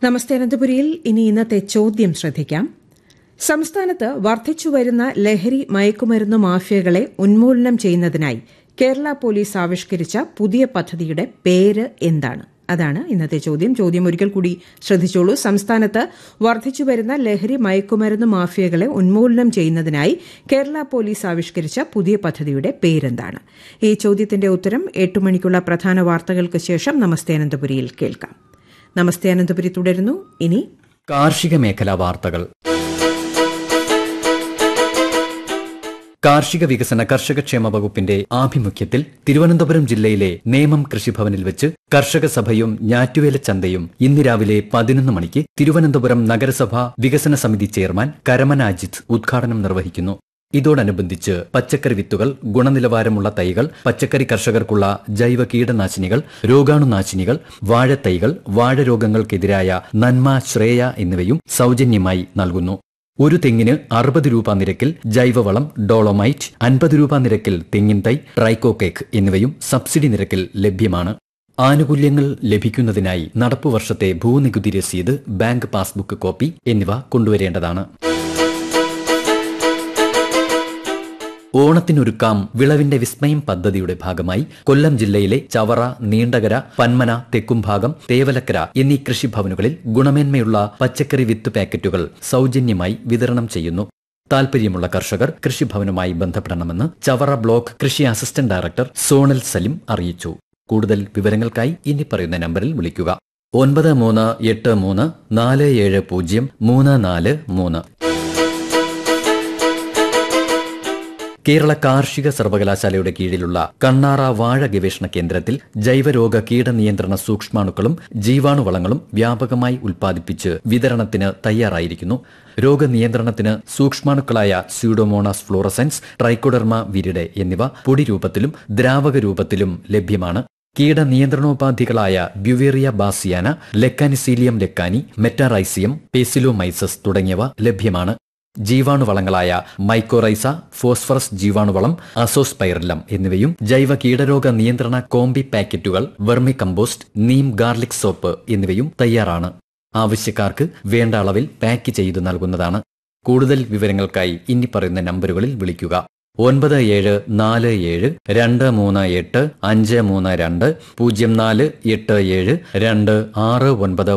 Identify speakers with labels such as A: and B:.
A: നമസ്തേ അനന്തപുരിയിൽ ഇനി ഇന്നത്തെ ചോദ്യം ശ്രദ്ധിക്കാം സംസ്ഥാനത്ത് വർദ്ധിച്ചുവരുന്ന ലഹരി മയക്കുമരുന്ന് മാഫിയകളെ ഉന്മൂലനം ചെയ്യുന്നതിനായി കേരള പോലീസ് ആവിഷ്കരിച്ച പുതിയ പദ്ധതിയുടെ പേര് എന്താണ് അതാണ് ഇന്നത്തെ ചോദ്യം ചോദ്യം ഒരിക്കൽ കൂടി ശ്രദ്ധിച്ചോളൂ സംസ്ഥാനത്ത് വർദ്ധിച്ചുവരുന്ന ലഹരി മയക്കുമരുന്ന് മാഫിയകളെ ഉന്മൂലനം ചെയ്യുന്നതിനായി കേരള പോലീസ് ആവിഷ്കരിച്ച പുതിയ പദ്ധതിയുടെ പേരെന്താണ് ഈ ചോദ്യത്തിന്റെ ഉത്തരം എട്ട് മണിക്കുള്ള പ്രധാന വാർത്തകൾക്ക് ശേഷം നമസ്തേ അനന്തപുരിയിൽ കേൾക്കാം നമസ്തേ അനന്തപുരി തുടരുന്നു ഇനി
B: കാർഷിക മേഖലാ വാർത്തകൾ കാർഷിക വികസന കർഷകക്ഷേമ വകുപ്പിന്റെ ആഭിമുഖ്യത്തിൽ തിരുവനന്തപുരം ജില്ലയിലെ നേമം കൃഷിഭവനിൽ വെച്ച് കർഷക സഭയും ഞാറ്റുവേല ചന്തയും ഇന്ന് രാവിലെ പതിനൊന്ന് മണിക്ക് തിരുവനന്തപുരം നഗരസഭ വികസന സമിതി ചെയർമാൻ കരമന അജിത് ഉദ്ഘാടനം നിർവഹിക്കുന്നു ഇതോടനുബന്ധിച്ച് പച്ചക്കറി വിത്തുകൾ ഗുണനിലവാരമുള്ള തൈകൾ പച്ചക്കറി കർഷകർക്കുള്ള ജൈവ കീടനാശിനികൾ രോഗാണുനാശിനികൾ വാഴത്തൈകൾ വാഴരോഗങ്ങൾക്കെതിരായ നന്മ ശ്രേയ എന്നിവയും സൗജന്യമായി നൽകുന്നു ഒരു തെങ്ങിന് അറുപത് രൂപ നിരക്കിൽ ജൈവവളം ഡോളോമൈറ്റ് അൻപത് രൂപ നിരക്കിൽ തെങ്ങിൻ തൈ ട്രൈക്കോകേക്ക് എന്നിവയും സബ്സിഡി നിരക്കിൽ ലഭ്യമാണ് ആനുകൂല്യങ്ങൾ ലഭിക്കുന്നതിനായി നടപ്പു വർഷത്തെ ഭൂനികുതി രസീത് ബാങ്ക് പാസ്ബുക്ക് കോപ്പി എന്നിവ കൊണ്ടുവരേണ്ടതാണ് ഓണത്തിനൊരുക്കാം വിളവിന്റെ വിസ്മയം പദ്ധതിയുടെ ഭാഗമായി കൊല്ലം ജില്ലയിലെ ചവറ നീണ്ടകര പന്മന തെക്കുംഭാഗം തേവലക്കര എന്നീ കൃഷിഭവനുകളിൽ ഗുണമേന്മയുള്ള പച്ചക്കറി വിത്ത് പാക്കറ്റുകൾ സൗജന്യമായി വിതരണം ചെയ്യുന്നു താൽപര്യമുള്ള കർഷകർ കൃഷിഭവനുമായി ബന്ധപ്പെടണമെന്ന് ചവറ ബ്ലോക്ക് കൃഷി അസിസ്റ്റന്റ് ഡയറക്ടർ സോണൽ സലിം അറിയിച്ചു കൂടുതൽ വിവരങ്ങൾക്കായി ഇനി പറയുന്ന നമ്പറിൽ വിളിക്കുക ഒൻപത് മൂന്ന് എട്ട് മൂന്ന് നാല് ഏഴ് പൂജ്യം മൂന്ന് നാല് മൂന്ന് കേരള കാർഷിക സർവകലാശാലയുടെ കീഴിലുള്ള കണ്ണാറ വാഴ ഗവേഷണ കേന്ദ്രത്തിൽ ജൈവരോഗ കീടനിയന്ത്രണ സൂക്ഷ്മാണുക്കളും ജീവാണുവളങ്ങളും വ്യാപകമായി ഉൽപ്പാദിപ്പിച്ച് വിതരണത്തിന് തയ്യാറായിരിക്കുന്നു രോഗനിയന്ത്രണത്തിന് സൂക്ഷ്മാണുക്കളായ സ്യൂഡോമോണാസ് ഫ്ലോറസൻസ് ട്രൈക്കോഡർമ വിരിഡെ എന്നിവ പൊടി രൂപത്തിലും ദ്രാവക രൂപത്തിലും ലഭ്യമാണ് കീടനിയന്ത്രണോപാധികളായ Beauveria bassiana Lecanicillium lecanii Metarhizium Paecilomyces തുടങ്ങിയവ ലഭ്യമാണ് ജീവാണുവളങ്ങളായ മൈക്കോറൈസ ഫോസ്ഫറസ് ജീവാണുവളം അസോസ്പൈറലം എന്നിവയും ജൈവ കീടരോഗ നിയന്ത്രണ കോമ്പി പാക്കറ്റുകൾ vermicompost neem garlic soap എന്നിവയും തയ്യാറാണ് ആവശ്യക്കാർക്ക് വേണ്ട അളവിൽ പാക്ക് ചെയ്തു നൽകുന്നതാണ് കൂടുതൽ വിവരങ്ങൾക്കായി ഇനി പറയുന്ന നമ്പറുകളിൽ വിളിക്കുക ഒൻപത് ഏഴ് നാല് ഏഴ് രണ്ട് മൂന്ന് എട്ട് അഞ്ച് മൂന്ന് രണ്ട് പൂജ്യം നാല് എട്ട് ഏഴ് രണ്ട് ആറ് ഒൻപത്